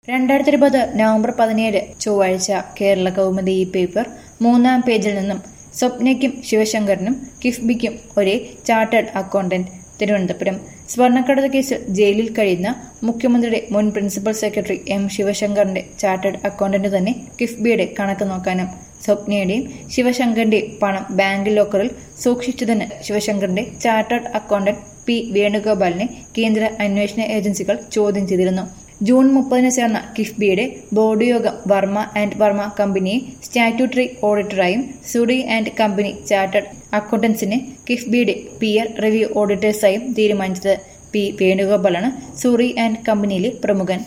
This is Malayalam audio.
രണ്ടായിരത്തി ഇരുപത് നവംബർ പതിനേഴ് ചൊവ്വാഴ്ച കേരള കൗമുദി ഈ പേപ്പർ മൂന്നാം പേജിൽ നിന്നും സ്വപ്നയ്ക്കും ശിവശങ്കറിനും കിഫ്ബിക്കും ഒരേ ചാർട്ടേഡ് അക്കൗണ്ടന്റ് തിരുവനന്തപുരം സ്വർണ്ണക്കടത്ത് കേസിൽ ജയിലിൽ കഴിയുന്ന മുഖ്യമന്ത്രിയുടെ മുൻ പ്രിൻസിപ്പൽ സെക്രട്ടറി എം ശിവശങ്കറിന്റെ ചാർട്ടേഡ് അക്കൗണ്ടന്റ് തന്നെ കിഫ്ബിയുടെ കണക്ക് നോക്കാനും സ്വപ്നയുടെയും ശിവശങ്കറിന്റെയും പണം ബാങ്ക് ലോക്കറിൽ സൂക്ഷിച്ചതിന് ശിവശങ്കറിന്റെ ചാർട്ടേഡ് അക്കൗണ്ടന്റ് പി വേണുഗോപാലിനെ കേന്ദ്ര അന്വേഷണ ഏജൻസികൾ ചോദ്യം ചെയ്തിരുന്നു ജൂൺ മുപ്പതിന് ചേർന്ന കിഫ്ബിയുടെ ബോർഡ് യോഗം വർമ്മ ആൻഡ് വർമ്മ കമ്പനിയെ സ്റ്റാറ്റ്യൂട്ടറി ഓഡിറ്ററായും സുറി ആൻഡ് കമ്പനി ചാർട്ടേഡ് അക്കൗണ്ടൻസിനെ കിഫ്ബിയുടെ പിയർ റിവ്യൂ ഓഡിറ്റേഴ്സായും തീരുമാനിച്ചത് പി വേണുഗോപാലാണ് സൂറി ആൻഡ് കമ്പനിയിലെ പ്രമുഖൻ